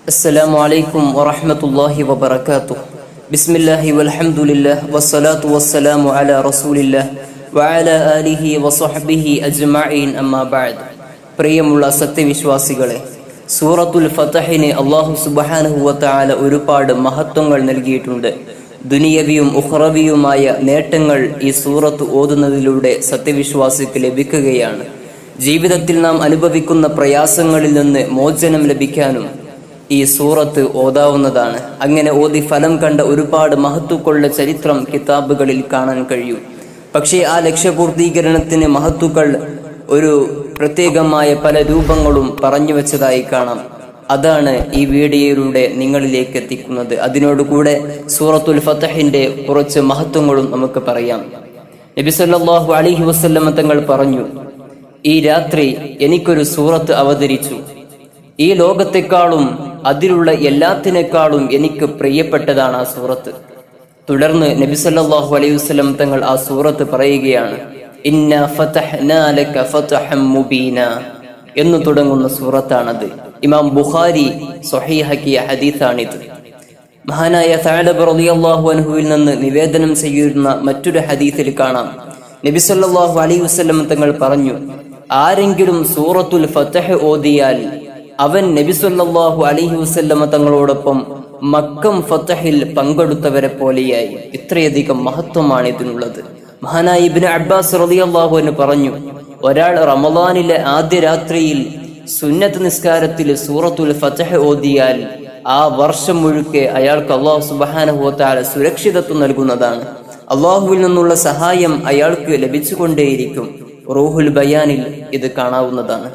السلام عليكم ورحمة الله وبركاته بسم الله والحمد لله والصلاة والسلام على رسول الله وعلى آله وصحبه أجمعين أما بعد പ്രിയമുള്ള സത്യവിശ്വാസികളെ സൂറത്തുൽ ഫതഹിന് അള്ളാഹു സുബഹാനഹുവത്താല ഒരുപാട് മഹത്വങ്ങൾ നൽകിയിട്ടുണ്ട് ദുനിയവിയും ഉഹ്റവിയുമായ നേട്ടങ്ങൾ ഈ സൂറത്ത് ഓതുന്നതിലൂടെ സത്യവിശ്വാസിക്ക് ലഭിക്കുകയാണ് ജീവിതത്തിൽ നാം അനുഭവിക്കുന്ന പ്രയാസങ്ങളിൽ നിന്ന് മോചനം ലഭിക്കാനും ഈ സൂറത്ത് ഓതാവുന്നതാണ് അങ്ങനെ ഓതി ഫലം കണ്ട ഒരുപാട് മഹത്തുക്കളുടെ ചരിത്രം കിതാബുകളിൽ കാണാൻ കഴിയും പക്ഷേ ആ ലക്ഷ്യപൂർത്തീകരണത്തിന് മഹത്തുക്കൾ ഒരു പ്രത്യേകമായ പല രൂപങ്ങളും പറഞ്ഞു വെച്ചതായി കാണാം അതാണ് ഈ വീഡിയോയിലൂടെ നിങ്ങളിലേക്ക് എത്തിക്കുന്നത് അതിനോടുകൂടെ സൂറത്തുൽ ഫത്തഹിന്റെ കുറച്ച് മഹത്വങ്ങളും നമുക്ക് പറയാം നബി സല്ലല്ലാഹു അലൈഹി വസല്ലമ തങ്ങൾ പറഞ്ഞു ഈ രാത്രി എനിക്കൊരു സൂറത്ത് അവതരിച്ചു ഈ ലോകത്തെക്കാളും അതിലുള്ള എല്ലാത്തിനേക്കാളും എനിക്ക് പ്രിയപ്പെട്ടതാണ് ആ സൂറത്ത് തുടർന്ന് നബി സല്ലല്ലാഹു അലൈഹി വസല്ലം തങ്ങൾ ആ സൂറത്ത് പറയുകയാണ് ഇന്ന ഫതഹ്നാ ലക ഫതഹം മുബീന എന്ന് തുടങ്ങുന്ന സൂറത്താണത് ഇമാം ബുഖാരി സ്വഹീഹക്കിയ ഹദീസാണിത് മഹാനായ സഅദബ് റളിയല്ലാഹു അൻഹുവിൽ നിന്ന് നിവേദനം ചെയ്യുന്ന മറ്റൊരു ഹദീസിൽ കാണാം നബി സല്ലല്ലാഹു അലൈഹി വസല്ലം തങ്ങൾ പറഞ്ഞു ആരെങ്കിലും സൂറത്തുൽ ഫതഹ് ഓതിയാൽ അവൻ നബി സല്ലല്ലാഹു അലൈഹി വസല്ലമ തങ്ങളോടൊപ്പം മക്കം ഫത്തഹിൽ പങ്കെടുത്തവരെ പോലെയായി ഇത്രയധികം മഹത്വമാണ് ഇതിനുള്ളത് മഹാനായ ഇബ്നു അബ്ബാസ് റളിയല്ലാഹു അൻഹു പറഞ്ഞു ഒരാൾ റമദാനിലെ ആദ്യ രാത്രിയിൽ സുന്നത്ത് നിസ്കാരത്തിൽ സൂറത്തുൽ ഫതഹ് ഓതിയാൽ ആ വർഷം മുഴുക്കെ അയാൾക്ക് അള്ളാഹു സുബ്ഹാനഹു വതആല സുരക്ഷിതത്വം നൽകുന്നതാണ് അള്ളാഹുവിൽ നിന്നുള്ള സഹായം അയാൾക്ക് ലഭിച്ചുകൊണ്ടേയിരിക്കും റൂഹുൽ ബയാനിൽ ഇത് കാണാവുന്നതാണ്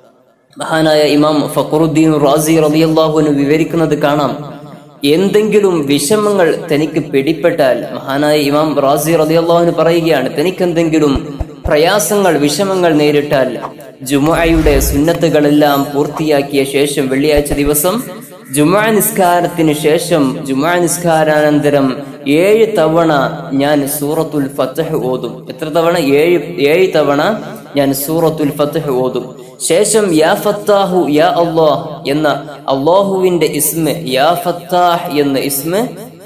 മഹാനായ ഇമാം ഫഖറുദ്ദീൻ റാസി റളിയല്ലാഹുവിന് വിവരിക്കുന്നത് കാണാം എന്തെങ്കിലും വിഷമങ്ങൾ തനിക്ക് പിടിപ്പെട്ടാൽ മഹാനായ ഇമാം റാസി റളിയല്ലാഹുവിന് പറയുകയാണ് തനിക്ക് എന്തെങ്കിലും പ്രയാസങ്ങൾ വിഷമങ്ങൾ നേരിട്ടാൽ ജുമുഅയുടെ സുന്നത്തുകളെല്ലാം പൂർത്തിയാക്കിയ ശേഷം വെള്ളിയാഴ്ച ദിവസം ജുമാ നിസ്കാരത്തിന് ശേഷം ജുമാ നിസ്കാരാനന്തരം ഏഴ് തവണ ഞാൻ സൂറത്തുൽ ഫത്തഹ് ഓതും എത്ര തവണ ഏഴ് ഏഴ് തവണ ഞാൻ സൂറത്തുൽ ഫത്തഹ് ഓതും ശേഷം യാ ഫത്താഹു യാ അള്ളാഹ് എന്ന അള്ളാഹുവിന്റെ ഇസ്മ യാ ഫത്താഹ് എന്ന ഇസ്മ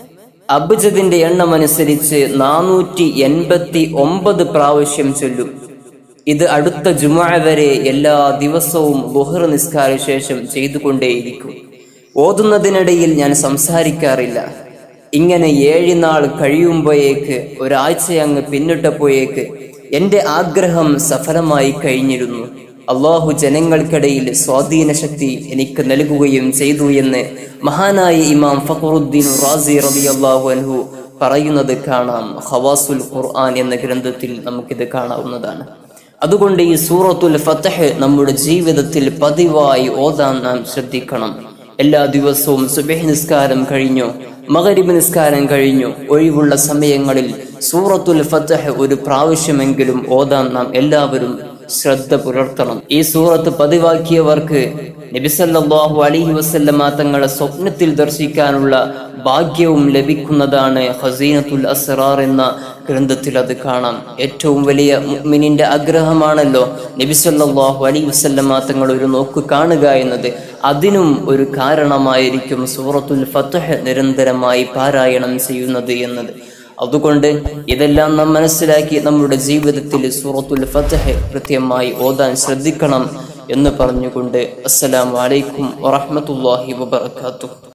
അബ്ജദിന്റെ എണ്ണം അനുസരിച്ച് നാനൂറ്റി എൺപത്തി ഒമ്പത് പ്രാവശ്യം ചൊല്ലും ഇത് അടുത്ത ജുമാ വരെ എല്ലാ ദിവസവും ബുഹർ നിസ്കാര ശേഷം ചെയ്തുകൊണ്ടേയിരിക്കും ഓതുന്നതിനിടയിൽ ഞാൻ സംസാരിക്കാറില്ല ഇങ്ങനെ ഏഴ് നാൾ കഴിയുമ്പോഴേക്ക് ഒരാഴ്ച അങ്ങ് പിന്നിട്ടപ്പോഴേക്ക് എന്റെ ആഗ്രഹം സഫലമായി കഴിഞ്ഞിരുന്നു അള്ളാഹു ജനങ്ങൾക്കിടയിൽ സ്വാധീന ശക്തി എനിക്ക് നൽകുകയും ചെയ്തു എന്ന് മഹാനായ ഇമാം ഫഖറുദ്ദീൻ റാസി റബി അള്ളാഹു അൻഹു പറയുന്നത് കാണാം ഹവാസുൽ ഖുർആൻ എന്ന ഗ്രന്ഥത്തിൽ നമുക്കിത് കാണാവുന്നതാണ് അതുകൊണ്ട് ഈ സൂറത്തുൽ ഫത്തഹ് നമ്മുടെ ജീവിതത്തിൽ പതിവായി ഓതാൻ നാം ശ്രദ്ധിക്കണം എല്ലാ ദിവസവും സുബഹ് നിസ്കാരം കഴിഞ്ഞു മകരിബ് നിസ്കാരം കഴിഞ്ഞു ഒഴിവുള്ള സമയങ്ങളിൽ സൂറത്തുൽ ഫത്തഹ് ഒരു പ്രാവശ്യമെങ്കിലും ഓതാൻ നാം എല്ലാവരും ശ്രദ്ധ പുലർത്തണം ഈ സൂറത്ത് പതിവാക്കിയവർക്ക് നബിസല്ലാഹു അലഹി വസല്ലമ തങ്ങളെ സ്വപ്നത്തിൽ ദർശിക്കാനുള്ള ഭാഗ്യവും ലഭിക്കുന്നതാണ് ഹസീനത്തുൽ അസ്റാർ എന്ന ഗ്രന്ഥത്തിൽ അത് കാണാം ഏറ്റവും വലിയ മുഅ്മിനിന്റെ ആഗ്രഹമാണല്ലോ നബിസല്ലാഹു അലൈഹി വസല്ലമ തങ്ങൾ ഒരു നോക്ക് കാണുക എന്നത് അതിനും ഒരു കാരണമായിരിക്കും സൂറത്തുൽ ഫത്തഹ് നിരന്തരമായി പാരായണം ചെയ്യുന്നത് എന്നത് അതുകൊണ്ട് ഇതെല്ലാം നാം മനസ്സിലാക്കി നമ്മുടെ ജീവിതത്തിൽ സൂറത്തുൽ ഫത്തഹ് കൃത്യമായി ഓതാൻ ശ്രദ്ധിക്കണം എന്ന് പറഞ്ഞുകൊണ്ട് അസ്സലാമു അലൈക്കും വറഹ്മത്തുള്ളാഹി വബറകാതുഹു